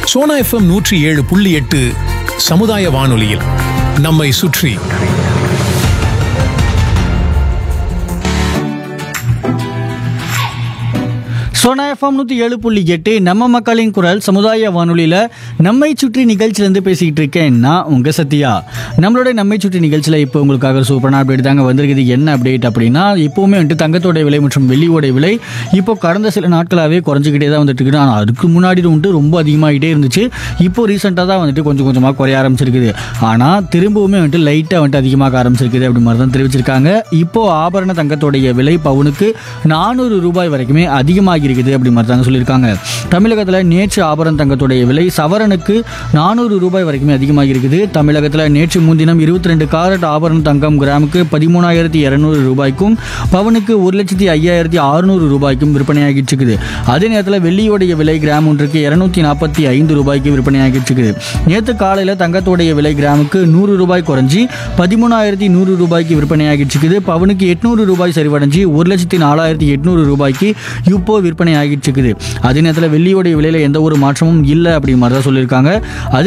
Sona FM நூற்றி ஏழு புள்ளி எட்டு சமுதாய வானொலியில் நம்மை சுற்றி சோனா எஃப்எம் நூற்றி ஏழு புள்ளி எட்டு நம்ம மக்களின் குரல் சமுதாய வானொலியில் நம்மை சுற்றி நிகழ்ச்சியிலேருந்து பேசிக்கிட்டு இருக்கேன் நான் உங்கள் சத்யா நம்மளோட நம்மை சுற்றி நிகழ்ச்சியில் இப்போ உங்களுக்காக சூப்பரான அப்டேட் தாங்க வந்திருக்குது என்ன அப்டேட் அப்படின்னா இப்போவுமே வந்துட்டு தங்கத்தோட விலை மற்றும் வெள்ளியோட விலை இப்போ கடந்த சில நாட்களாகவே குறைஞ்சிக்கிட்டே தான் வந்துட்டு இருக்குது ஆனால் அதுக்கு முன்னாடி வந்துட்டு ரொம்ப அதிகமாகிட்டே இருந்துச்சு இப்போ ரீசெண்டாக தான் வந்துட்டு கொஞ்சம் கொஞ்சமாக குறைய ஆரம்பிச்சிருக்குது ஆனால் திரும்பவுமே வந்துட்டு லைட்டாக வந்துட்டு அதிகமாக ஆரம்பிச்சிருக்குது அப்படி மாதிரி தான் தெரிவிச்சிருக்காங்க இப்போ ஆபரண தங்கத்தோடைய விலை பவுனுக்கு நானூறு ரூபாய் வரைக்குமே அதிகமாகி இருக்குது அப்படி மாதிரி தாங்க சொல்லியிருக்காங்க தமிழகத்தில் நேற்று ஆபரண தங்கத்தோடைய விலை சவரனுக்கு நானூறு ரூபாய் வரைக்குமே அதிகமாகி இருக்குது தமிழகத்தில் நேற்று முன்தினம் இருபத்தி ரெண்டு காரட் ஆபரண தங்கம் கிராமுக்கு பதிமூணாயிரத்தி இரநூறு ரூபாய்க்கும் பவனுக்கு ஒரு லட்சத்தி ஐயாயிரத்தி அறுநூறு ரூபாய்க்கும் விற்பனையாகிட்டு இருக்குது அதே நேரத்தில் வெள்ளியோடைய விலை கிராம் ஒன்றுக்கு இருநூத்தி நாற்பத்தி ஐந்து ரூபாய்க்கு விற்பனையாகிட்டு இருக்குது நேற்று காலையில் தங்கத்தோடைய விலை கிராமுக்கு நூறு ரூபாய் குறைஞ்சி பதிமூணாயிரத்தி நூறு ரூபாய்க்கு விற்பனையாகிட்டு இருக்குது பவனுக்கு எட்நூறு ரூபாய் சரிவடைஞ்சு ஒரு லட்சத்தி நாலாயிரத்தி எட்நூறு ரூபாய்க்கு இப்போ விற்பனை ஆகிட்டு இருக்குது அதே நேரத்தில் வெள்ளியோடைய விலையில் எந்த ஒரு மாற்றமும் இல்லை அப்படி மாதிரி தான் சொல்லியிருக்காங்க அதே